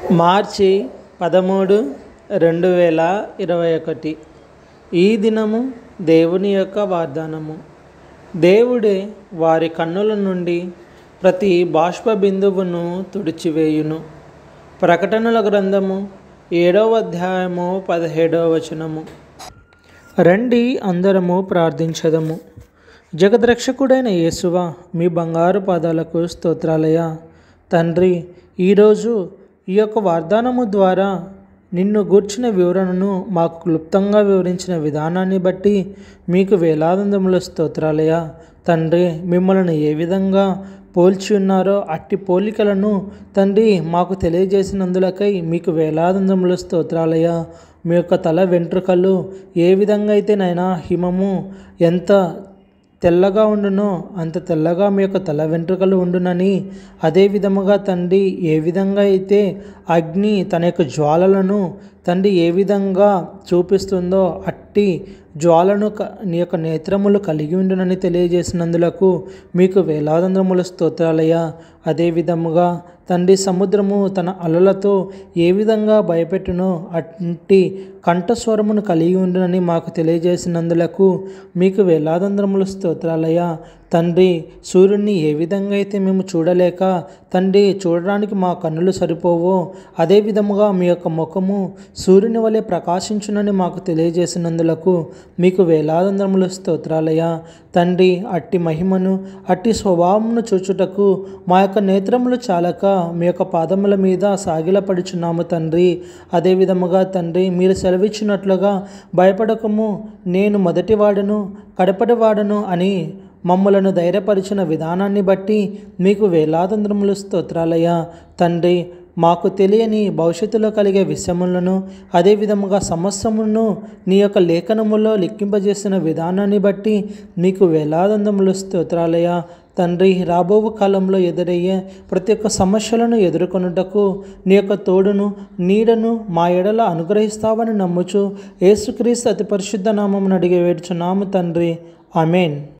మార్చి పదమూడు రెండు వేల ఇరవై ఒకటి ఈ దినము దేవుని యొక్క వాగ్దానము దేవుడే వారి కన్నుల నుండి ప్రతి బాష్ప బిందువును తుడిచివేయును ప్రకటనల గ్రంథము ఏడవ అధ్యాయము పదిహేడవ వచనము రండి అందరము ప్రార్థించదము జగద్రక్షకుడైన యేసువ మీ బంగారు పాదాలకు స్తోత్రాలయ తండ్రి ఈరోజు ఈ యొక్క వాగ్దానము ద్వారా నిన్ను గూర్చిన వివరణను మాకు క్లుప్తంగా వివరించిన విధానాన్ని బట్టి మీకు వేలాదందముల స్తోత్రాలయ తండ్రి మిమ్మల్ని ఏ విధంగా పోల్చి ఉన్నారో అట్టి పోలికలను తండ్రి మాకు తెలియజేసినందులకై మీకు వేలాదందముల స్తోత్రాలయ మీ యొక్క తల వెంట్రుకలు ఏ విధంగా అయితే నైనా హిమము ఎంత తెల్లగా ఉండునో అంత తెల్లగా మీ యొక్క తల వెంట్రుకలు ఉండునని అదే విధముగా తండ్రి ఏ విధంగా అయితే అగ్ని తన యొక్క జ్వాలలను తండ్రి ఏ విధంగా చూపిస్తుందో అట్టి జ్వాలను క- నీ యొక్క నేత్రములు కలిగి ఉండునని తెలియజేసినందులకు మీకు వేలాదంద్రముల స్తోత్రాలయ అదే విధముగా తండ్రి సముద్రము తన అలలతో ఏ విధంగా భయపెట్టునో అట్టి కంఠస్వరమును కలిగి ఉండునని మాకు తెలియజేసినందులకు మీకు వేలాదంద్రముల స్తోత్రాలయ తండ్రి సూర్యుడిని ఏ విధంగా అయితే మేము చూడలేక తండ్రి చూడడానికి మా కన్నులు సరిపోవో అదే విధముగా మీ యొక్క ముఖము సూర్యుని వలె ప్రకాశించునని మాకు తెలియజేసినందులకు మీకు వేలాదంద్రముల స్తోత్రాలయ తండ్రి అట్టి మహిమను అట్టి స్వభావమును చూచుటకు మా యొక్క నేత్రములు చాలక మీ యొక్క పాదముల మీద సాగిలపడుచున్నాము తండ్రి అదే విధముగా తండ్రి మీరు సెలవిచ్చినట్లుగా భయపడకము నేను మొదటివాడను కడపటివాడను అని మమ్మలను ధైర్యపరిచిన విధానాన్ని బట్టి మీకు వేలాదంద్రములు స్తోత్రాలయ తండ్రి మాకు తెలియని భవిష్యత్తులో కలిగే విషయములను అదే విధముగా సమస్యములను నీ యొక్క లేఖనములో లెక్కింపజేసిన విధానాన్ని బట్టి మీకు వేలాదందములు స్తోత్రాలయ తండ్రి రాబో కాలంలో ఎదురయ్యే ప్రతి ఒక్క సమస్యలను ఎదుర్కొనుటకు నీ యొక్క తోడును నీడను మా ఎడల అనుగ్రహిస్తావని నమ్ముచు యేసుక్రీస్తు అతి పరిశుద్ధ నామమును అడిగి వేడుచున్నాము తండ్రి ఆమెన్